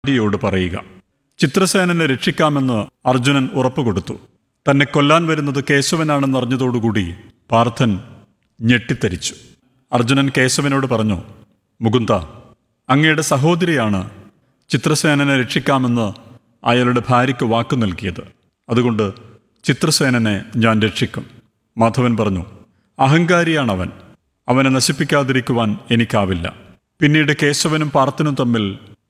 ഭാര്യയോട് പറയുക ചിത്രസേനനെ രക്ഷിക്കാമെന്ന് അർജുനൻ ഉറപ്പുകൊടുത്തു തന്നെ കൊല്ലാൻ വരുന്നത് കേശവനാണെന്നറിഞ്ഞതോടുകൂടി പാർത്ഥൻ ഞെട്ടിത്തരിച്ചു അർജുനൻ കേശവനോട് പറഞ്ഞു മുകുന്ദ അങ്ങയുടെ സഹോദരിയാണ് ചിത്രസേനനെ രക്ഷിക്കാമെന്ന് അയാളുടെ ഭാര്യയ്ക്ക് വാക്കു നൽകിയത് അതുകൊണ്ട് ചിത്രസേനനെ ഞാൻ രക്ഷിക്കും മാധവൻ പറഞ്ഞു അഹങ്കാരിയാണവൻ അവനെ നശിപ്പിക്കാതിരിക്കുവാൻ എനിക്കാവില്ല പിന്നീട് കേശവനും പാർത്ഥനും തമ്മിൽ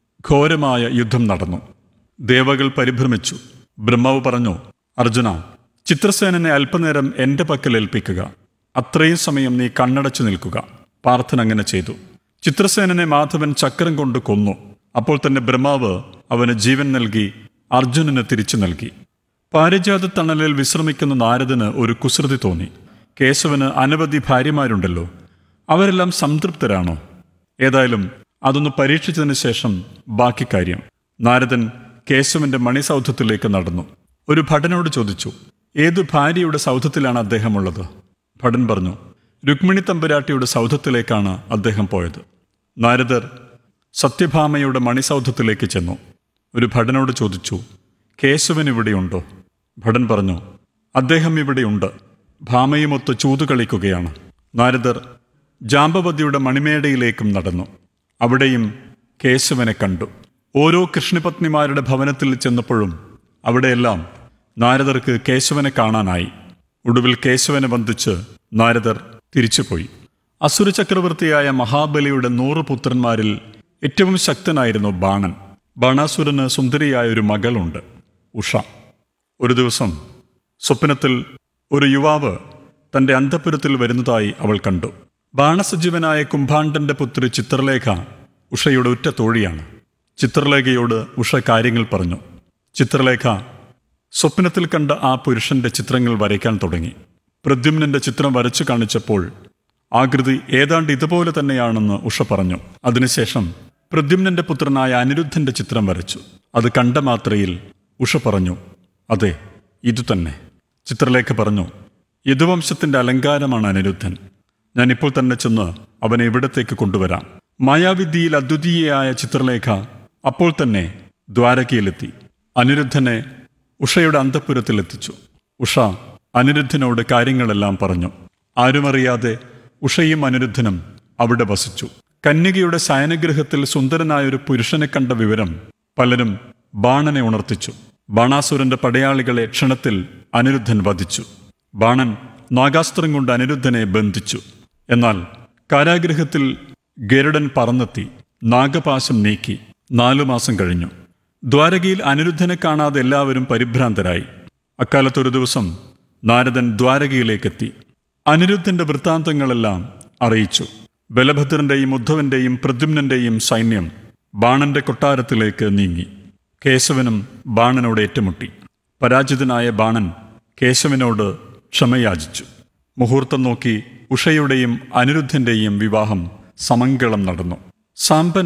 ഘോരമായ യുദ്ധം നടന്നു ദേവകൾ പരിഭ്രമിച്ചു ബ്രഹ്മാവ് പറഞ്ഞു അർജുന ചിത്രസേനനെ അല്പനേരം എന്റെ പക്കൽ ഏൽപ്പിക്കുക അത്രയും സമയം നീ കണ്ണടച്ചു നിൽക്കുക പാർത്ഥൻ അങ്ങനെ ചെയ്തു ചിത്രസേനനെ മാധവൻ ചക്രം കൊണ്ട് കൊന്നു അപ്പോൾ തന്നെ ബ്രഹ്മാവ് അവന് ജീവൻ നൽകി അർജുനന് തിരിച്ചു നൽകി പാരിജാത തണലിൽ വിശ്രമിക്കുന്ന നാരദന് ഒരു കുസൃതി തോന്നി കേശവന് അനവധി ഭാര്യമാരുണ്ടല്ലോ അവരെല്ലാം സംതൃപ്തരാണോ ഏതായാലും അതൊന്ന് പരീക്ഷിച്ചതിന് ശേഷം ബാക്കി കാര്യം നാരദൻ കേശവന്റെ മണിസൗധത്തിലേക്ക് നടന്നു ഒരു ഭടനോട് ചോദിച്ചു ഏതു ഭാര്യയുടെ സൗധത്തിലാണ് അദ്ദേഹമുള്ളത് ഭടൻ പറഞ്ഞു രുക്മിണി തമ്പുരാട്ടിയുടെ സൗധത്തിലേക്കാണ് അദ്ദേഹം പോയത് നാരദർ സത്യഭാമയുടെ മണിസൗധത്തിലേക്ക് ചെന്നു ഒരു ഭടനോട് ചോദിച്ചു കേശവൻ ഇവിടെയുണ്ടോ ഭടൻ പറഞ്ഞു അദ്ദേഹം ഇവിടെയുണ്ട് ഭാമയുമൊത്ത് ചൂതു കളിക്കുകയാണ് നാരദർ ജാമ്പവതിയുടെ മണിമേടയിലേക്കും നടന്നു അവിടെയും കേശവനെ കണ്ടു ഓരോ കൃഷ്ണപത്നിമാരുടെ ഭവനത്തിൽ ചെന്നപ്പോഴും അവിടെയെല്ലാം നാരദർക്ക് കേശവനെ കാണാനായി ഒടുവിൽ കേശവനെ ബന്ധിച്ച് നാരദർ തിരിച്ചുപോയി അസുര ചക്രവർത്തിയായ മഹാബലിയുടെ നൂറ് പുത്രന്മാരിൽ ഏറ്റവും ശക്തനായിരുന്നു ബാണൻ ബാണാസുരന് സുന്ദരിയായ ഒരു മകളുണ്ട് ഉഷ ഒരു ദിവസം സ്വപ്നത്തിൽ ഒരു യുവാവ് തന്റെ അന്തപുരത്തിൽ വരുന്നതായി അവൾ കണ്ടു ബാണസജീവനായ കുംഭാണ്ഡന്റെ പുത്രി ചിത്രലേഖ ഉഷയുടെ ഉറ്റ തോഴിയാണ് ചിത്രലേഖയോട് ഉഷ കാര്യങ്ങൾ പറഞ്ഞു ചിത്രലേഖ സ്വപ്നത്തിൽ കണ്ട ആ പുരുഷന്റെ ചിത്രങ്ങൾ വരയ്ക്കാൻ തുടങ്ങി പ്രദ്യുമ്നന്റെ ചിത്രം വരച്ചു കാണിച്ചപ്പോൾ ആകൃതി ഏതാണ്ട് ഇതുപോലെ തന്നെയാണെന്ന് ഉഷ പറഞ്ഞു അതിനുശേഷം പ്രദ്യുമ്നന്റെ പുത്രനായ അനിരുദ്ധന്റെ ചിത്രം വരച്ചു അത് കണ്ട മാത്രയിൽ ഉഷ പറഞ്ഞു അതെ ഇതുതന്നെ ചിത്രലേഖ പറഞ്ഞു യദുവംശത്തിന്റെ അലങ്കാരമാണ് അനിരുദ്ധൻ ഞാൻ ഇപ്പോൾ തന്നെ ചെന്ന് അവനെ ഇവിടത്തേക്ക് കൊണ്ടുവരാം മായാവിദ്യയിൽ അദ്വിതീയയായ ചിത്രലേഖ അപ്പോൾ തന്നെ ദ്വാരകയിലെത്തി അനിരുദ്ധനെ ഉഷയുടെ അന്തഃപുരത്തിലെത്തിച്ചു ഉഷ അനിരുദ്ധനോട് കാര്യങ്ങളെല്ലാം പറഞ്ഞു ആരുമറിയാതെ ഉഷയും അനിരുദ്ധനും അവിടെ വസിച്ചു കന്യകയുടെ ശയനഗൃഹത്തിൽ സുന്ദരനായ ഒരു പുരുഷനെ കണ്ട വിവരം പലരും ബാണനെ ഉണർത്തിച്ചു ബാണാസുരന്റെ പടയാളികളെ ക്ഷണത്തിൽ അനിരുദ്ധൻ വധിച്ചു ബാണൻ നാഗാസ്ത്രം കൊണ്ട് അനിരുദ്ധനെ ബന്ധിച്ചു എന്നാൽ കാരാഗൃഹത്തിൽ ഗരുഡൻ പറന്നെത്തി നാഗപാശം നീക്കി നാലു മാസം കഴിഞ്ഞു ദ്വാരകയിൽ അനിരുദ്ധനെ കാണാതെ എല്ലാവരും പരിഭ്രാന്തരായി അക്കാലത്തൊരു ദിവസം നാരദൻ ദ്വാരകയിലേക്കെത്തി അനിരുദ്ധന്റെ വൃത്താന്തങ്ങളെല്ലാം അറിയിച്ചു ബലഭദ്രന്റെയും ഉദ്ധവന്റെയും പ്രദ്യുമ്നന്റെയും സൈന്യം ബാണന്റെ കൊട്ടാരത്തിലേക്ക് നീങ്ങി കേശവനും ബാണനോട് ഏറ്റുമുട്ടി പരാജിതനായ ബാണൻ കേശവനോട് ക്ഷമയാചിച്ചു മുഹൂർത്തം നോക്കി ഉഷയുടെയും അനിരുദ്ധന്റെയും വിവാഹം സമങ്കളം നടന്നു സാമ്പൻ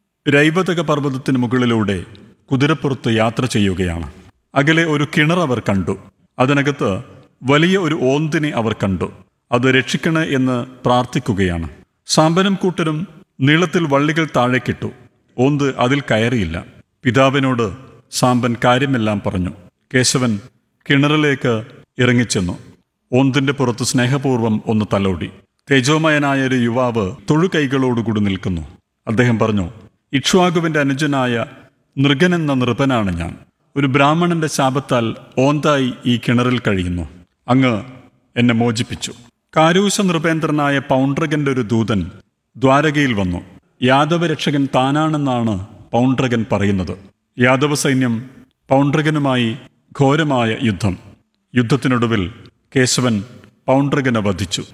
രൈവതക പർവ്വതത്തിന് മുകളിലൂടെ കുതിരപ്പുറത്ത് യാത്ര ചെയ്യുകയാണ് അകലെ ഒരു കിണർ അവർ കണ്ടു അതിനകത്ത് വലിയ ഒരു ഓന്തിനെ അവർ കണ്ടു അത് രക്ഷിക്കണേ എന്ന് പ്രാർത്ഥിക്കുകയാണ് സാമ്പനും കൂട്ടരും നീളത്തിൽ വള്ളികൾ താഴേക്കിട്ടു ഓന്ത് അതിൽ കയറിയില്ല പിതാവിനോട് സാമ്പൻ കാര്യമെല്ലാം പറഞ്ഞു കേശവൻ കിണറിലേക്ക് ഇറങ്ങിച്ചെന്നു ഓന്തിന്റെ പുറത്ത് സ്നേഹപൂർവ്വം ഒന്ന് തലോടി തേജോമയനായ ഒരു യുവാവ് തൊഴുകൈകളോടുകൂടി നിൽക്കുന്നു അദ്ദേഹം പറഞ്ഞു ഇക്ഷ്വാകുവിന്റെ അനുജനായ നൃഗനെന്ന നൃപനാണ് ഞാൻ ഒരു ബ്രാഹ്മണന്റെ ശാപത്താൽ ഓന്തായി ഈ കിണറിൽ കഴിയുന്നു അങ്ങ് എന്നെ മോചിപ്പിച്ചു കാരൂശ നൃപേന്ദ്രനായ പൗണ്ട്രകന്റെ ഒരു ദൂതൻ ദ്വാരകയിൽ വന്നു യാദവരക്ഷകൻ താനാണെന്നാണ് പൗണ്ട്രകൻ പറയുന്നത് യാദവ സൈന്യം പൗണ്ട്രകനുമായി ഘോരമായ യുദ്ധം യുദ്ധത്തിനൊടുവിൽ കേശവൻ പൗണ്ട്രകനെ വധിച്ചു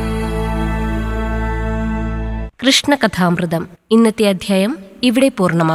കൃഷ്ണകഥാമൃതം ഇന്നത്തെ അധ്യായം ഇവിടെ പൂർണ്ണമാകുന്നു